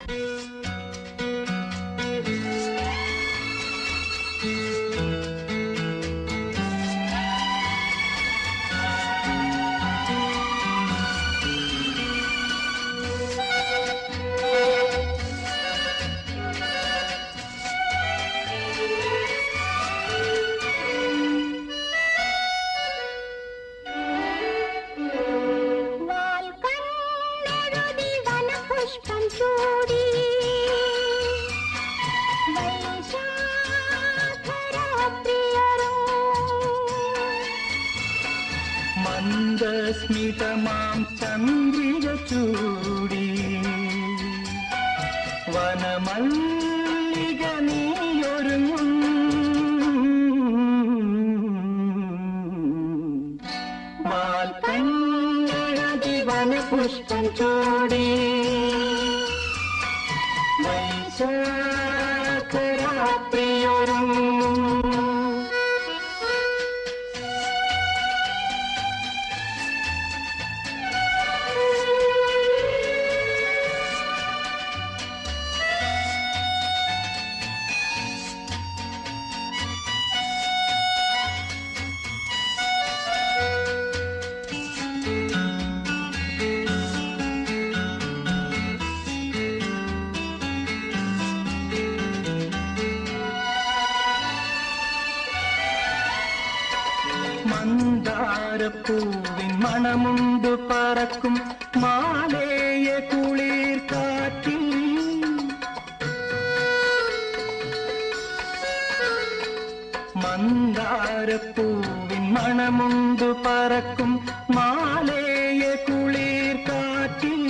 വാൽക്കണ്ണെഴുതി വനപുഷ്പം ചൂടി വൈശാഖരാത്രിയരോ മന്ദസ്മിതമാം ചന്ദ്രിക ചൂടി വനമല്ലിക നീയൊരുങ്ങും വാൽക്കണ്ണഴകി വനപുഷ്പം ചൂടി വൈശാഖരാത്രിയൊരുങ്ങും മന്ദാരപ്പൂവിൻ മണമുണ്ട് പറക്കും മാലേയ കുളിർ കാറ്റിൽ മന്ദാരപ്പൂവിൻ മണമുണ്ട് പറക്കും മാലേയ കുളിർ കാറ്റിൽ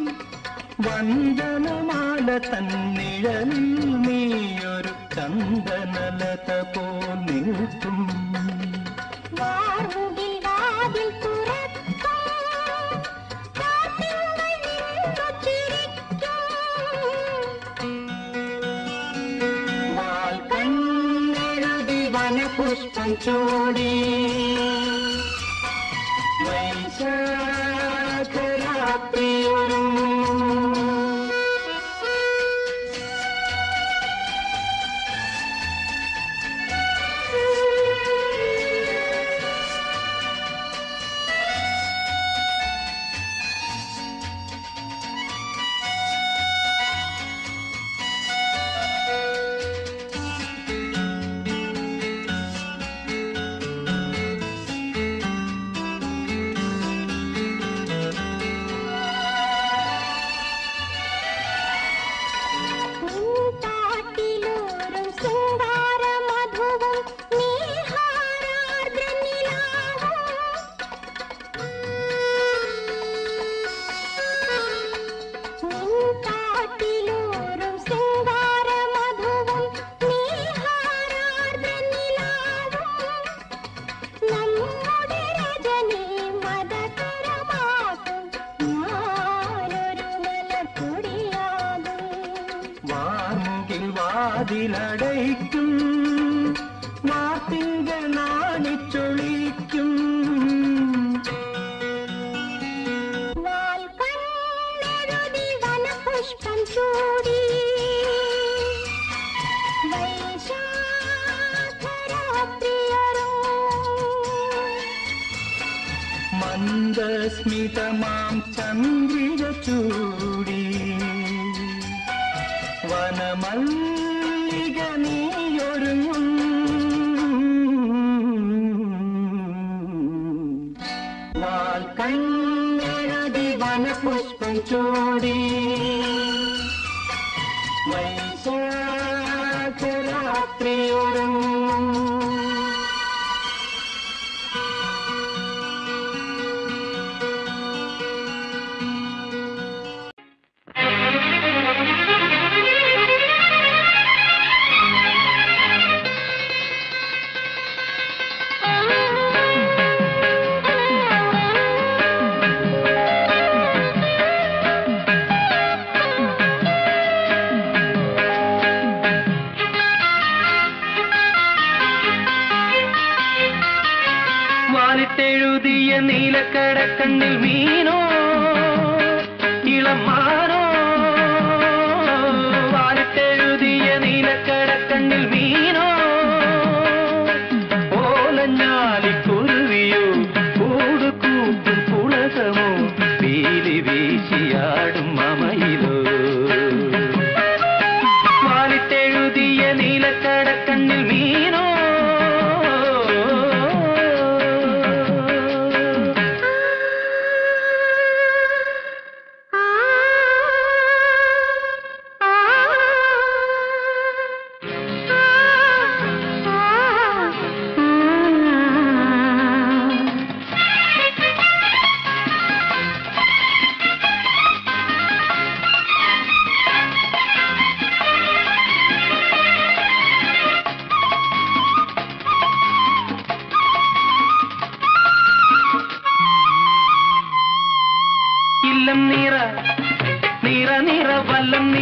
വന്ദനമാല തന്നിഴലിൽ നീയൊരു ചന്ദനലത പോൽ നിൽക്കും വാർമുകിൽ വാതിൽ തുറക്കും കാറ്റിങ്ങൾ നിന്നു ചിരിക്കും വാൽക്കണ്ണെഴുതി വനപുഷ്പം ചൂടി വൈശാഖരാത്രിയൊരുങ്ങും നിൻപാട്ടിലൂറും ശൃംഗാരമധുവും നീഹാരാർദ്രനിലാവും. നിൻപാട്ടിലൂറും ശൃംഗാരമധുവും നീഹാരാർദ്രനിലാവും. നമ്മുടെ രജനി മതകരമാകും ഞാനൊരു മലക്കൊടിയാകും വാർമുകിൽ വാതിലടയ്ക്കും വാർത്തിങ്കൾ നാണിച്ചൊളിക്കും വാൽക്കണ്ണെഴുതി വനപുഷ്പം ചൂടി വൈശാഖരാത്രിയരോ മന്ദസ്മിതമാം ചന്ദ്രിക ചൂടി വനമല്ലിക നീയൊരുങ്ങും വാൽക്കണ്ണെഴുതി വനപുഷ്പം ചൂടി വൈശാഖരാത്രിയൊരുങ്ങും വാലിട്ടെഴുതിയ നീലക്കടക്കണ്ണിൽ മീനോ ഇളമാനോ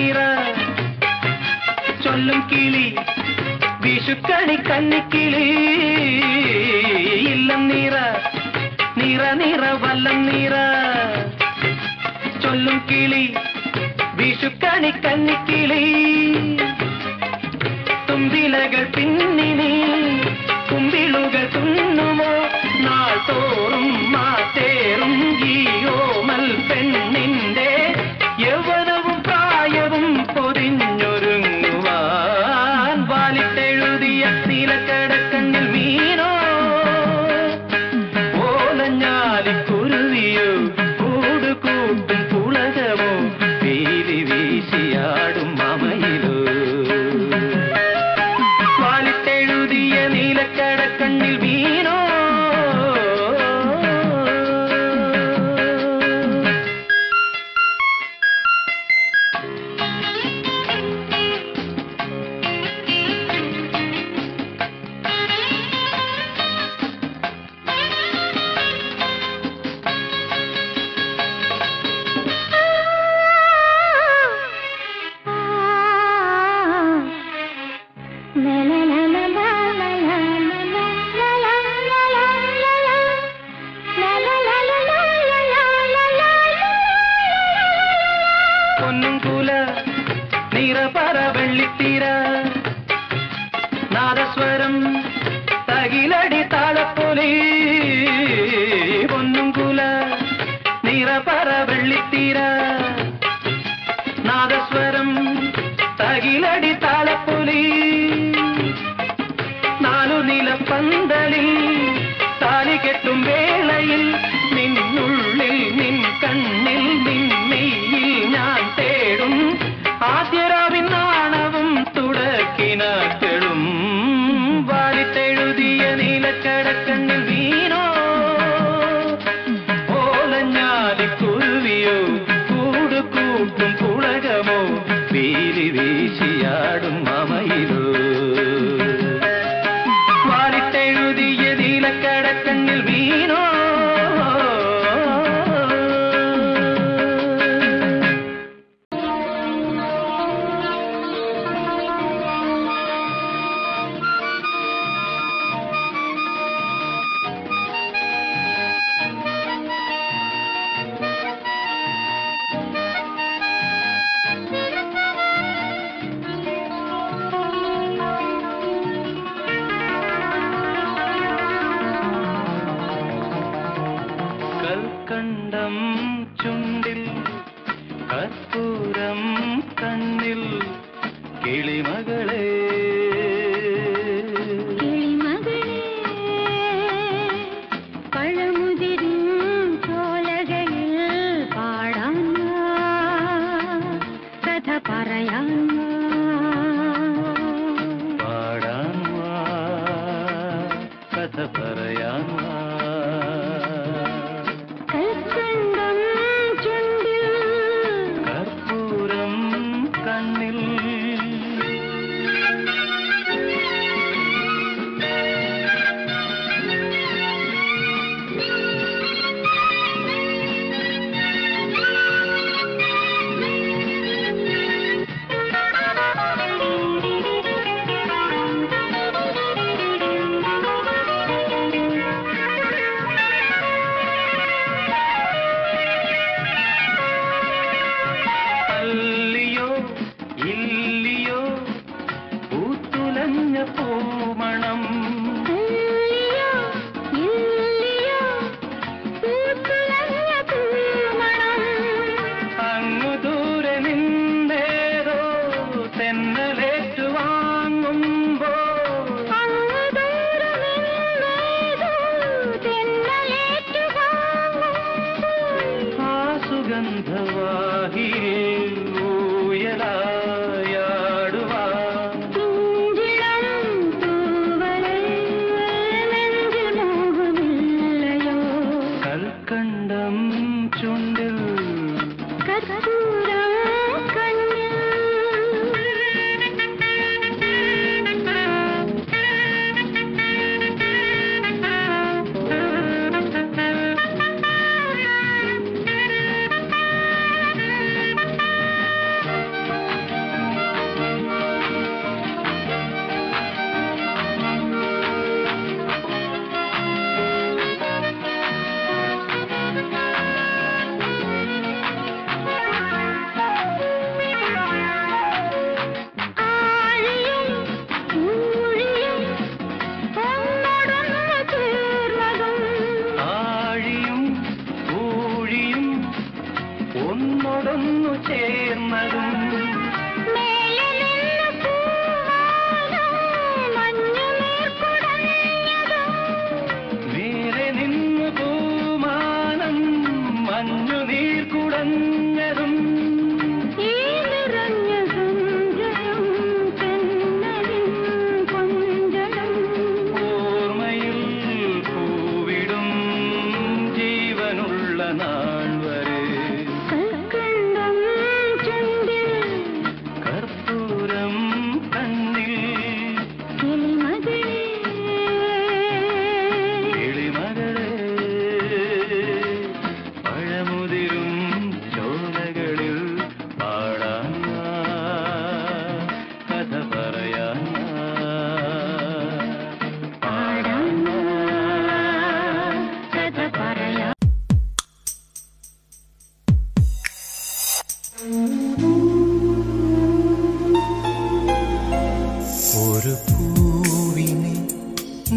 നീറ ചൊല്ലും കിളി വിഷുക്കണി കന്നിക്കിളി ഇല്ലം നീറ നിറ നിറ വല്ലം നീറ ചൊല്ലും കിളി വിഷുക്കണി കന്നിക്കിളി തുമ്പിലകൾ പിന്നിനി കുമ്പിളുകൾ തുന്നുമോ നാൾ തോറും മാറ്റേറും ഈ ഓമൽ പെണ്ണിന്റെ യൗവനവും പ്രായവും പൊതിഞ്ഞൊരുങ്ങുവാൻ വാലിട്ടെഴുതിയ നീലക്കടക്കണ്ണിൽ മീനോ ഓലഞ്ഞാലിക്കുരുവിയോ കൂട് കൂട്ടും പുളകമോ വീലി വീശിയാടും മമയിലോ വാലിട്ടെഴുതിയ നീലക്കടക്കണ്ണിൽ വീണോ പൊന്നും കുല നിറപറ വെള്ളിത്തീര നാദസ്വരം തകിലടി താളപ്പൊലി പൊന്നും കുല നിറപറ വെള്ളിത്തീര നാദസ്വരം തകിലടി താളപ്പൊലി നാലു നിലപ്പന്തലിൽ താലി കെട്ടും വേളയിൽ നിന്നുള്ളിൽ നിൻ കണ്ണിൽ നിന്നെയിൽ ഞാൻ തേടും ആദ്യരാവിൻ നാണവും തുടക്കിനാക്കളും വാലിട്ടെഴുതിയ നീലക്കടക്കണ്ണിൽ വീണോ ഓലഞ്ഞാലിക്കുരുവിയോ കൂട് കൂട്ടും പുളകമോ വീലി വീശിയാടും മമയിലോ വാലിട്ടെഴുതിയ നീലക്കടക്കണ്ണിൽ വീണോ കൽക്കണ്ടം ചുണ്ടിൽ കർപ്പൂരം കണ്ണിൽ കിളിമകളെ പഴമുതിരും ചോലകളിൽ പാടാൻ കഥ പറയാൻ പാടാൻ വാ, കഥ പറയാൻ വാ. കൽക്കണ്ടം ചുണ്ടിൽ കർപ്പൂരം കണ്ണിൽ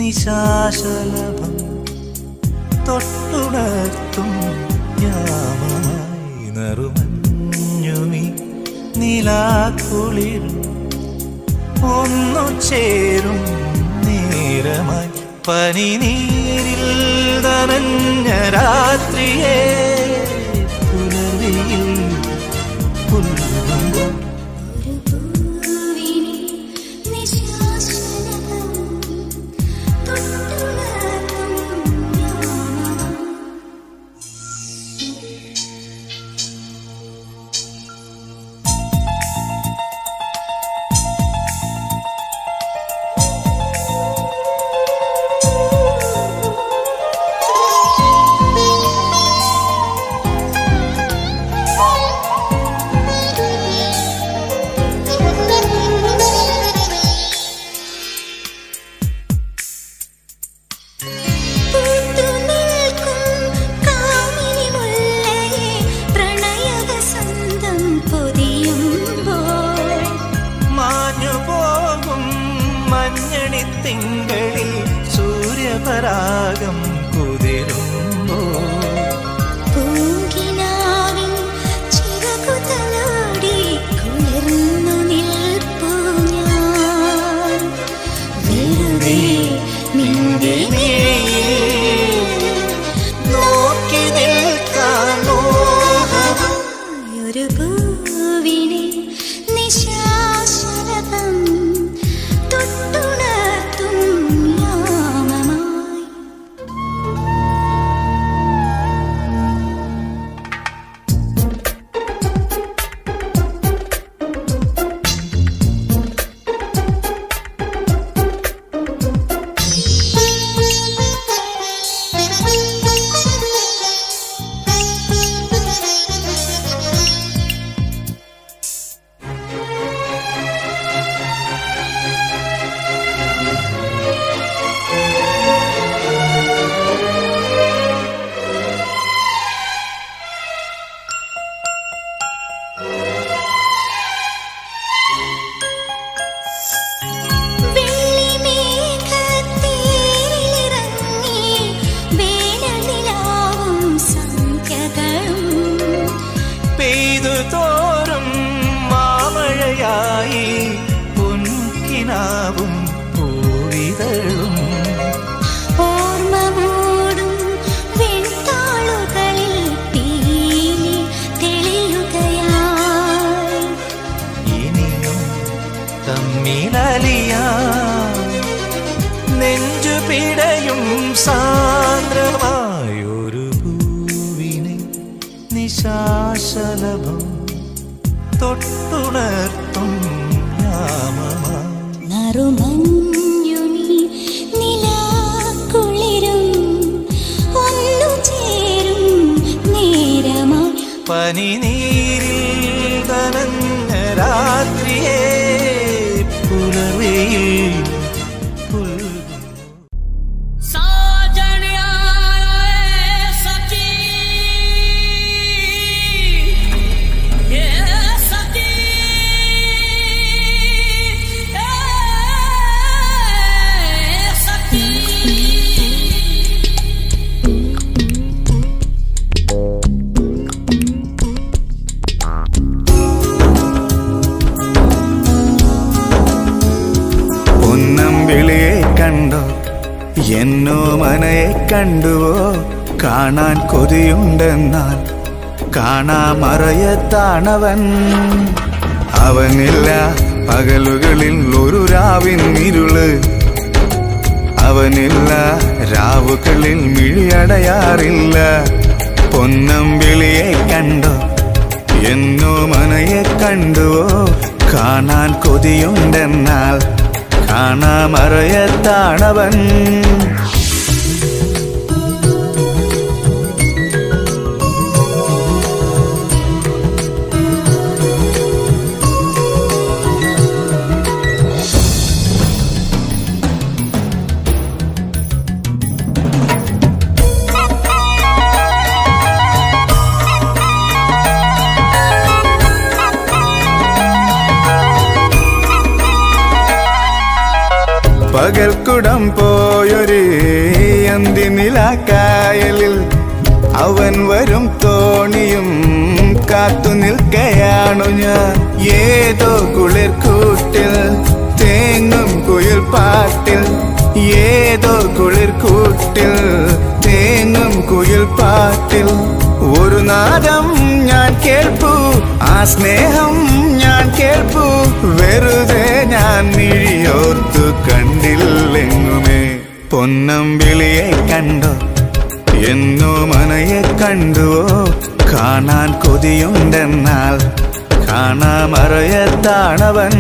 നിശാശലഭം തൊട്ടുണർത്തും യാമമായി നറുമഞ്ഞുമി നിലാക്കുളിരും ഒന്നു ചേരും നേരമായി പനിനീരിൽ നനഞ്ഞ രാത്രിയെ പുലരിയിൽ പുൽകുമ്പോൾ ഒരു പൂവിനെ നിശാശലഭം തൊട്ടുണർത്തും യാമം പൂത്തുനിൽക്കും കാമിനി മുല്ലയെ പ്രണയവസന്തം പൊതിയുമ്പോൾ മാഞ്ഞു പോകും മഞ്ഞണി തിങ്കളിൽ സൂര്യപരാഗം കുതിരുമ്പോ പൂങ്കിനാവിൻ ചിറകുതലോടി കുളിർന്നു നിൽപ്പു ഞാൻ വെറുതെ നിന്റെ നോക്കി നിൽക്കാൻ മോഹം ഒരു പൂവിനെ നിശാശലഭം തൊട്ടുണർത്തും യാമമായി വെള്ളിമേഘത്തേരിലിറങ്ങി വേനൽനിലാവും സന്ധ്യകളും പെയ്തു തോറും മാമഴയായി പൊൻകിനാവും പൂവിതഴും ഓർമ്മ മൂടും വെൺതാളുകളിൽ പീലി തെളിയുകയായി ഇനിയും തമ്മിലലിയാ നെഞ്ചു പിടയും സാന്ദ്രമായൊരു പൂവിനെ നിശാശലഭം തൊട്ടുണർത്തും യാമമായി നറുമഞ്ഞുമി നിലാക്കുളിരും ഒന്നു ചേരും നേരമായി പനിനീരിൽ നനഞ്ഞ രാത്രിയെ പുലർവയിൽ പുൽകുന്നു साजण्या सती ये सती ए सती പൊന്നമ്പിളിയെ കണ്ടോ എന്നോ മനയെ കണ്ടുവോ കാണാൻ കൊതിയുണ്ടെന്നാൽ കാണാമറയത്താണവൻ അവനില്ല പകലുകളിൽ ഒരു രാവിൻ ഇരുള് അവനില്ല രാവുകളിൽ മിഴിയടയാറില്ല പൊന്നമ്പിളിയെ കണ്ടോ എന്നോ മനയെ കണ്ടുവോ കാണാൻ കൊതിയുണ്ടെന്നാൽ കാണാമറയത്താണവൻ പകൽക്കുടം പോയൊരു അന്തിനിലാക്കായലിൽ അവൻ വരും തോണിയും കാത്തു നിൽക്കയാണു ഞാൻ ഏതോ കുളിർ കൂട്ടിൽ തേങ്ങും കുയിൽ പാട്ടിൽ ഏതോ കുളിർ കൂട്ടിൽ തേങ്ങും കുയിൽ പാട്ടിൽ ഒരു നാദം ഞാൻ കേൾപ്പു ആ സ്നേഹം ഞാൻ കേൾപ്പു വെറുതെ ഞാൻ മിഴിയോർത്തു കണ്ടില്ലെങ്ങുമേ പൊന്നമ്പിളിയെ കണ്ടോ എന്നോ മനയെ കണ്ടുവോ കാണാൻ കൊതിയുണ്ടെന്നാൽ കാണാമറയത്താണവൻ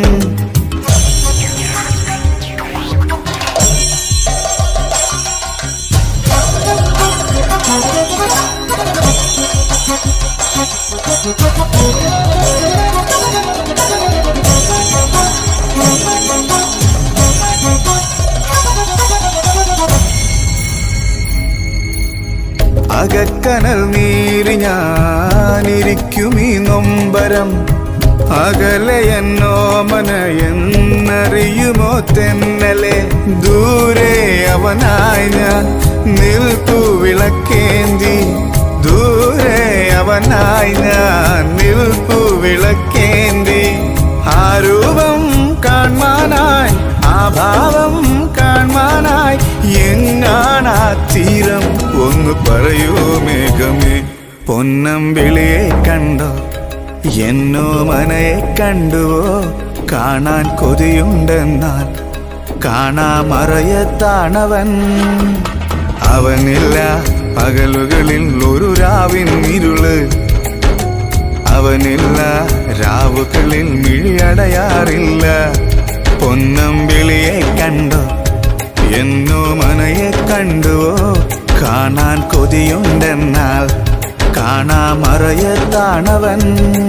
അകക്കനൽ നീരി ഞാനിരിക്കും ഈ നൊമ്പരം അകലെ എന്നോ മന എന്നറിയുമോ തെന്നലെ ദൂരെ അവനായി ഞാൻ നിൽപ്പു വിളക്കേന്തി ദൂരെ അവനായി ഞാൻ നിൽപ്പു വിളക്കേന്തി ആ രൂപം കാണാനായി ആ ഭാവം കാണാനായി എങ്ങാണാ തീരം ഒന്ന് പറയൂ മേഘമേ പൊന്നമ്പിളിയെ കണ്ടോ എന്നോ മനയെ കണ്ടുവോ കാണാൻ കൊതിയുണ്ടെന്നാൽ കാണാമറയത്താണവൻ അവനില്ല പകലുകളിൽ ഒരു രാവിൻ ഇരുള് അവനില്ല രാവുകളിൽ മിഴിയടയാറില്ല പൊന്നമ്പിളിയെ കണ്ടോ എന്നോ മനയെ കണ്ടുവോ കാണാൻ കൊതിയുണ്ടെന്നാൽ കാണാമറയത്താണവൻ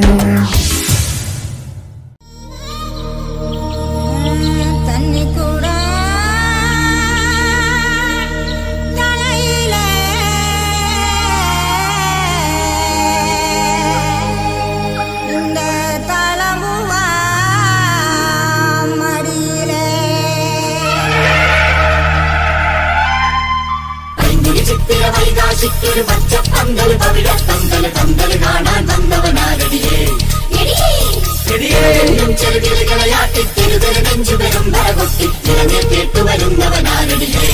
தண்ணிக்கூட தலையிலே இந்த தலமுவா மடியிலே പൈങ്കുലി ചിത്തിര വൈകാശിക്കൊരു പച്ചപ്പന്തല് പവിഴ പന്തല് പന്തല് കാണാൻ വന്നവനാരടിയേ എന്നും ചെറുകിളികളയാട്ടി തിരുതല നെഞ്ചു പെരും ഭരകൊട്ടി നിറഞ്ഞു കേട്ടു വരുന്നവനാരടിയേ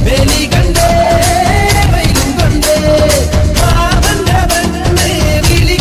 ിളി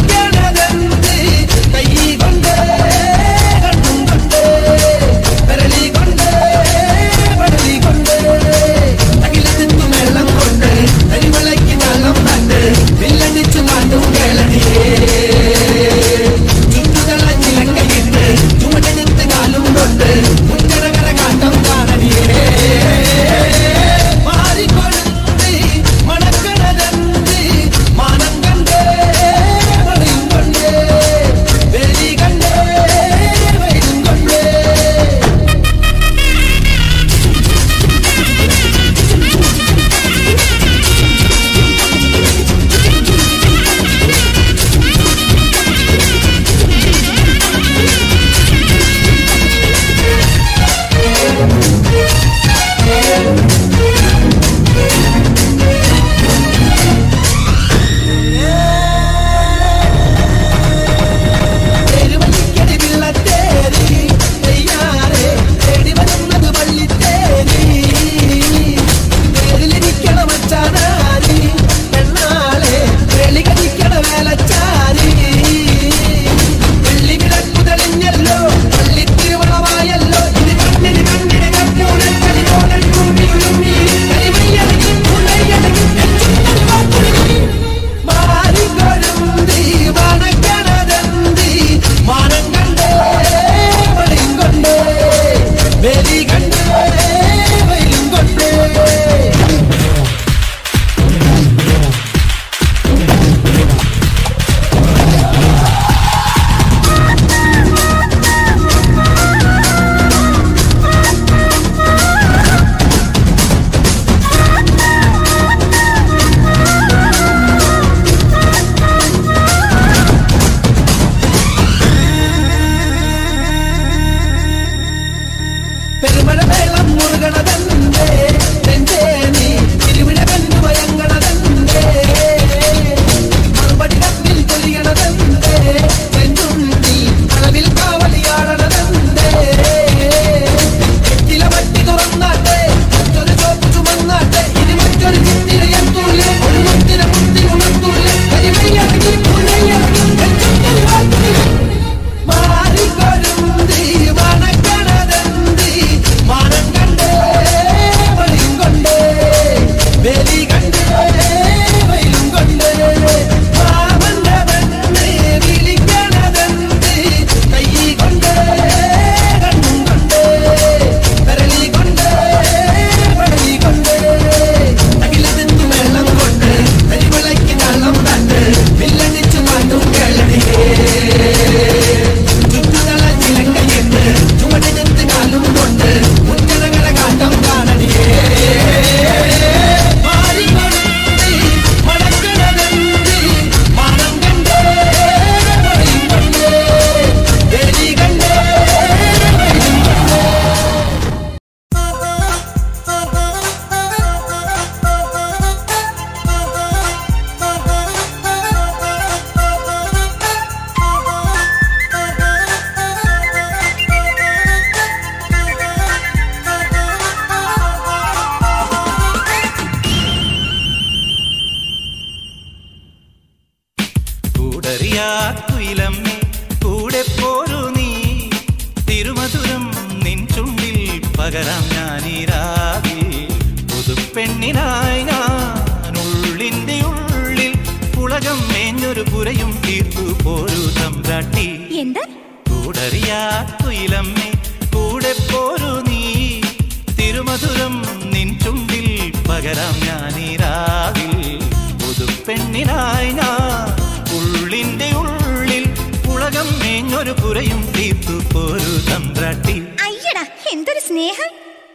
കൂടറിയാ കുയിലമ്മേ കൂടെ പോരു നീ തിരുമധുരം നിൻ ചുണ്ടിൽ പകരാം ഞാനീരാവിൽ പുതുപ്പെണ്ണിനായി ഞാൻ ഉള്ളിന്റെ ഉള്ളിൽ പുളകം മേഞ്ഞൊരു പുരയും തീർത്തു പോരു തമ്പ്രാട്ടി എന്ത് കൂടറിയാ കുയിലമ്മേ കൂടെ പോരു നീ തിരുമധുരം നിൻ ചുണ്ടിൽ പകരാം ഞാനീരാവിൽ പുതുപ്പെണ്ണിനായി ഞാൻ ഉള്ളിന്റെ ഉള്ളിൽ പുളകം മേഞ്ഞൊരു പുരയും തീർത്തു പോരു തമ്പ്രാട്ടി അയ്യടാ എന്തൊരു സ്നേഹം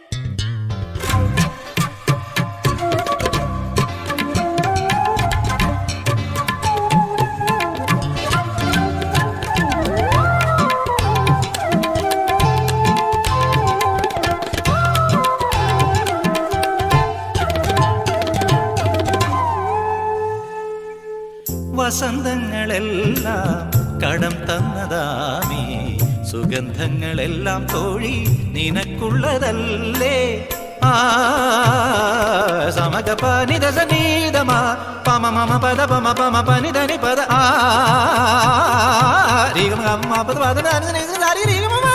വസന്തങ്ങളെല്ലാം കടം തന്നതാമേ സുഗന്ധങ്ങളെല്ലാം തോഴി നിനക്കുള്ളതല്ലേ ആ സമക പനിത സനീതമാ പമ മമ പദ പമ പമ പനിതനി പദ ആ രീഗമ ഗമ പദ പദ ദാനി ദനി ദാരി രീഗമ മാ.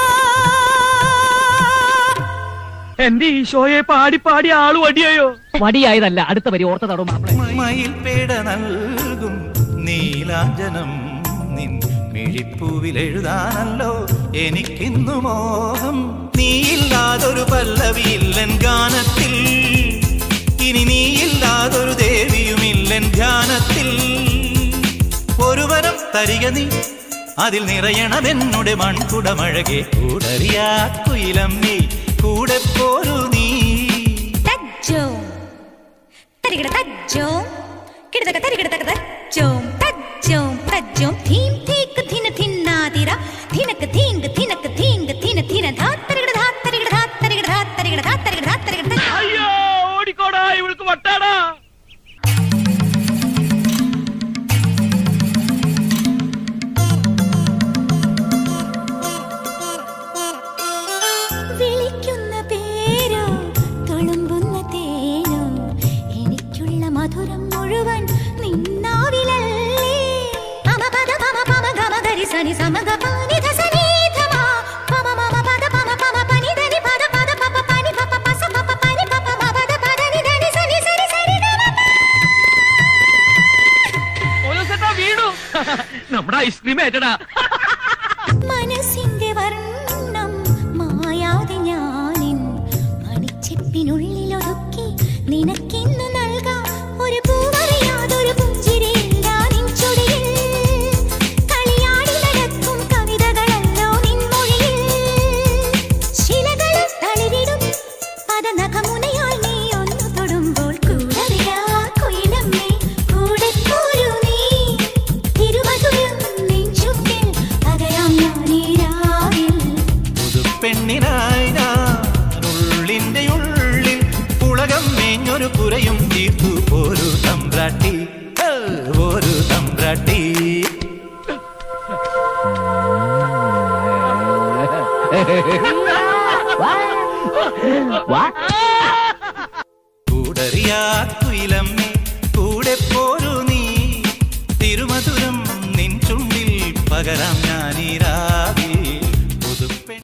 എന്റെ ഈശോയെ പാടി പാടി ആള് വടിയായോ വടിയായതല്ല അടുത്ത വരി ഓർത്ത തടവും മാപ്പിള മയിൽ പേട നൽകും നീലാഞ്ജനം നിൻ മിഴിപ്പൂവിൽ എഴുതാനല്ലോ എനിക്കിന്നു മോഹം നീയില്ലാതൊരു പല്ലവിയില്ലൻ ഗാനത്തിൽ ഇനി നീയില്ലാതൊരു ദേവിയുമില്ലൻ ധ്യാനത്തിൽ ഒരു വരം തരിക നീ അതിൽ നിറയണമെന്നുടെ മൺകുടമഴകെ കൂടറിയാ കുയിലം നീ കൂടെ പോരു നീ തജ്ജോ തരികിട തജ്ജോ കിടതക തരികിടതക തജ്ജോം തജ്ജോം തജ്ജോം ധീം ധീക്ക് ധിന ധിന്നാതിര ധിനക്ക് ധീങ്ക് ധിനക്ക് ധീങ്ക് ധിന ധിന ധാ തരികിട ധാ തരികിട ധാ തരികിട ധാ തരികിട ധാ തരികിട ധാ തരികിട ധാ. അയ്യോ ഓടിക്കോടാ ഇവൾക്ക് വട്ടാടാ വിളിക്കുന്ന പേരോ തുളുമ്പുന്ന തേനോ എനിക്കുള്ള മധുരം മുഴുവൻ നിന്നാവിലല്ലേ പമ പദ പമ പമ ഗമ ഗരി സനി സമഗ പാനി ധ സനി ധ മ. പമ മമ പദ പമ പമ പനി ധനി പദ പദ പപ പനി പപ പസ പപ പനി പപ മ പദ പദ നി ധനി സനി സനി സനി ധ മ പ. പോലീസേട്ടാ വീണു നമ്മുടെ ഐസ്ക്രീം ഏറ്റടാ മനസ്സിന്റെ വർണ്ണം മായാതെ ഞാനിൻ മണിച്ചെപ്പിനുള്ളിൽ ഒതുക്കി നിനക്കിന്ന് നൽകാം ഒരു പൂവറിയാതൊരു പുഞ്ചിരിയില്ല നിൻ ചുടിയിൽ കളിയാടി നടക്കും കവിതകളല്ലോ നിൻ മൊഴിയിൽ ശിലകളും തളിരിടും പദനഖമുനയാൽ നീ ഒന്ന് തൊടുമ്പോൾ കൂടറിയാ കുയിലമ്മേ കൂടെ പോരൂ നീ തിരുമധുരം നെഞ്ചുണ്ടിൽ പകരാം ഞാനീ രാവിൽ പുതുപ്പെണ്ണിനായി ഞാൻ ഉള്ളിന്റെ ഉള്ളിൽ പുളകം മേഞ്ഞൊരു പുരയും തീർത്തു ഒരു തമ്പ്രാട്ടി ഹേ, ഒരു തമ്പ്രാട്ടി കൂടറിയാ കുയിലമ്മേ കൂടെ പോരു നീ തിരുമധുരം നിൻ ചുണ്ടിൽ പകരാം